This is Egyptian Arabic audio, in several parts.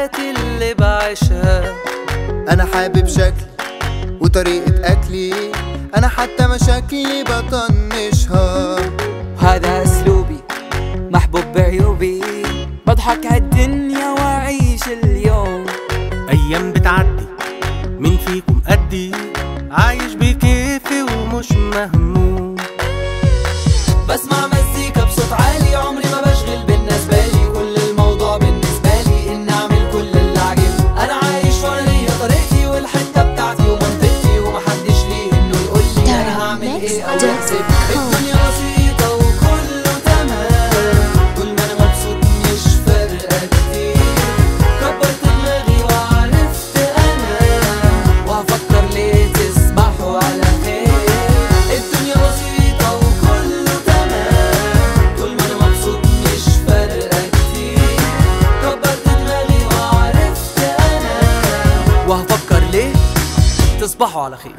حياتي اللي بعيشها انا حابب شكلي وطريقة اكلي انا حتى مشاكلي بطنشها هذا اسلوبي محبوب بعيوبي بضحك عالدنيا واعيش اليوم ايام بتعدي مين فيكم قدي عايش بكيفي ومش مهموم بسمع مزيكا بصوت عالي عمري ما بشغل بالنسبة لي كل الموضوع بالنسبة لي إن أعمل كل اللي عاجبني أنا عايش وأنا ليا طريقتي والحتة بتاعتي ومنطقتي ومحدش ليه إنه يقول لي أنا هعمل إيه أو أحسب الدنيا بسيطة وكله تمام طول ما أنا مبسوط مش فارقة كتير كبرت دماغي وعرفت أنام وهفكر ليه تسمحوا على خير الدنيا بسيطة وكله تمام طول ما أنا مبسوط مش فارقة كتير كبرت دماغي وعرفت أنام وهفكر ليه تصبحوا على خير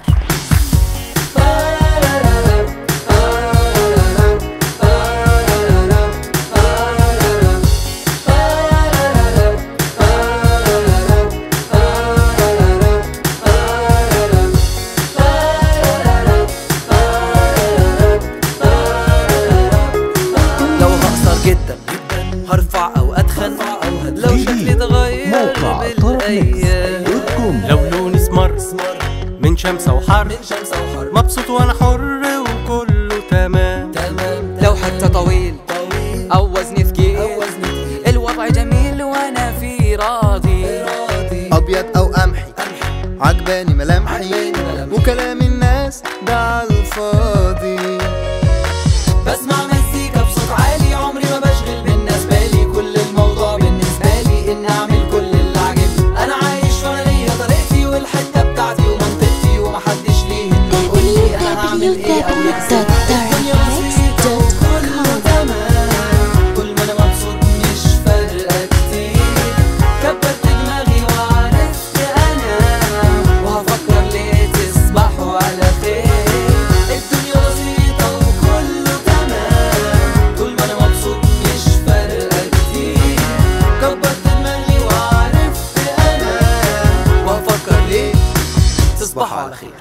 لو هقصر جدا هرفع او اتخن لو شكلي اتغير موقع بالايام دوت كوم لو لوني اسمر من شمسة وحر من شمس او حر مبسوط وانا حر وكله تمام تمام لو حتى طويل طويل او وزني ثقيل او وزني تقيل الوضع جميل وانا فيه راضي راضي ابيض او قمحي عجباني ملامحي عجباني ملامحي. وكلام الناس ده عالفاضي بسمع مزيكا بصوت عالي عمري ما بشغل بالنسبة لي كل الموضوع بالنسبة لي إن أعمل كل اللي عاجبني أنا عايش وأنا ليا طريقتي والحتة بتاعتي ومنطقتي ومحدش ليه إنه يقول لي أنا هعمل إيه أو يحسب الدنيا بسيطة وكله تمام طول ما أنا مبسوط مش فارقة كتير كبرت دماغي وعرفت أنام وهفكر ليه تصبحوا على خير الدنيا بسيطة وكله تمام طول ما أنا مبسوط مش فارقة كتير كبرت دماغي وعرفت أنام وهفكر ليه تصبحوا على خير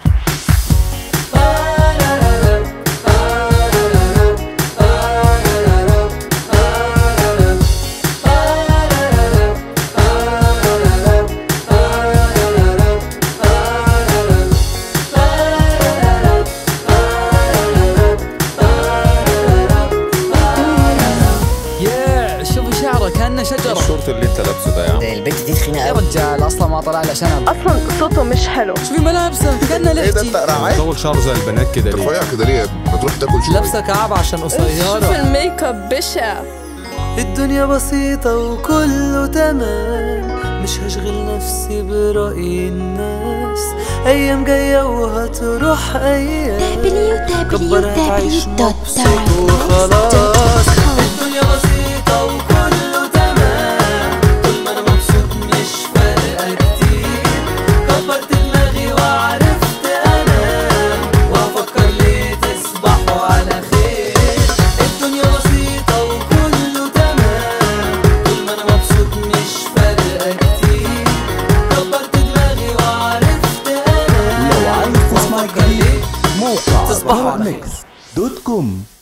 يا شوف شعره كانه شجره الشورت اللي انت لابسه ده يا عم البنت دي تخينه يا قوي رجال اصلا ما طلع له شنب اصلا صوته مش حلو شوفي ملابسه كانه ايه ده لحتي انت قرعان طول شعره زي البنات كده ليه رفيع كده ليه يا ابني؟ ما تروح تاكل شويه لابسة كعب عشان شوف قصيرة الميك اب بشع الدنيا بسيطة وكله تمام مش هشغل نفسي برأي الناس أيام جاية وهتروح أيام كبرها تعيش مبسوط وخلاص الدنيا بسيطة وكله تمام طول ما أنا مبسوط مش فارقة كتير كبرت دماغي وعرفت أنام وهفكر ليه تصبحوا على خير الدنيا بسيطة وكله تمام طول ما أنا مبسوط مش فارقة كتير كبرت دماغي وعرفت أنام لو عايز تسمع وهفكر ليه موقع تصبحوا على دوت خير ميكس دوت كوم